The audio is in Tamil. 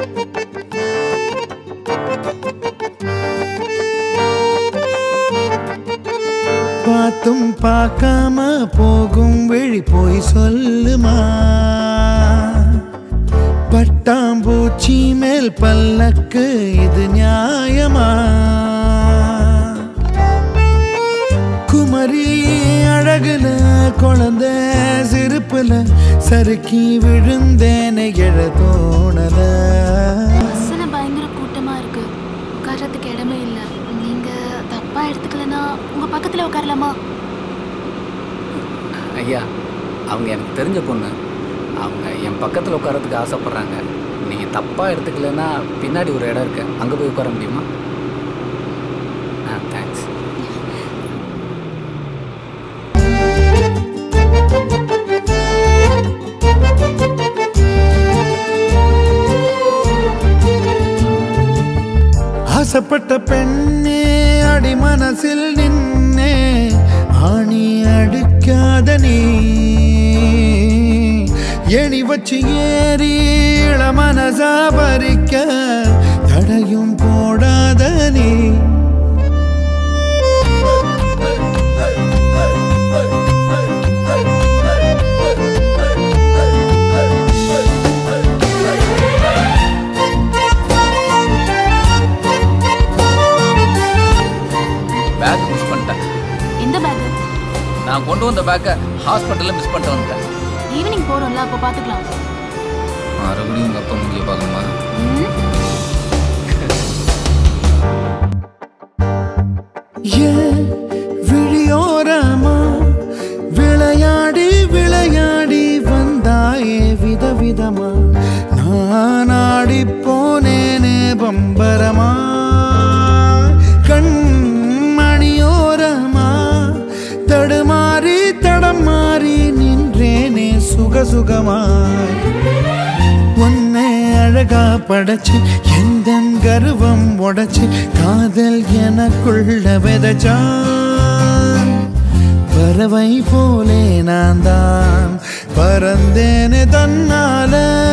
பார்த்தும் பார்க்காம போகும் வழி போய் சொல்லுமா பட்டாம்பூச்சி மேல் பல்லக்கு இது நியாயமா குமரி அழகுல குழந்த சிரிப்புல சறுக்கி விழுந்தேனே எழ தோணல பஸ்ஸில் பயங்கர கூட்டமாக இருக்கு உட்கார்றதுக்கு இடமே இல்லை நீங்கள் தப்பாக எடுத்துக்கலனா உங்கள் பக்கத்தில் உட்காரலாமா ஐயா அவங்க எனக்கு தெரிஞ்ச பொண்ணு அவங்க என் பக்கத்தில் உட்காரத்துக்கு ஆசைப்பட்றாங்க நீங்கள் தப்பாக எடுத்துக்கலைன்னா பின்னாடி ஒரு இடம் இருக்கு அங்கே போய் உட்கார முடியுமா ஆ தேங்க்ஸ் ஆசைப்பட்ட பெண்ணே அடி மனசில் நின்னே ஆணி அடுக்காத நீ எணி வச்சு ஏறி இள மனசா பறிக்க தடையும் போடாத நீ பேக் மிஸ் பண்ணிட்டேன் எந்த பேக்கு நான் கொண்டு வந்த பேக்கை ஹாஸ்பிட்டலில் மிஸ் பண்ணிட்டு வந்துட்டேன் ஈவினிங் போகிறோம்ல அப்போ பார்த்துக்கலாம் மறுபடியும் உங்கள் அப்பா முடிய பார்க்கணுமா ஏன் விழியோரமா விளையாடி விளையாடி வந்தாயே விதவிதமா நான் ஆடி போனேனே பம்பரமா கண்மணியோரமா தடுமாறி தடம் மாறி நின்றேனே சுகசுகமாய் உன்னை அழகா படைச்சு எந்த கர்வம் உடைச்சு காதல் எனக்குள்ள விதைச்சான் பறவை போலே நான் தான் பறந்தேனே தன்னால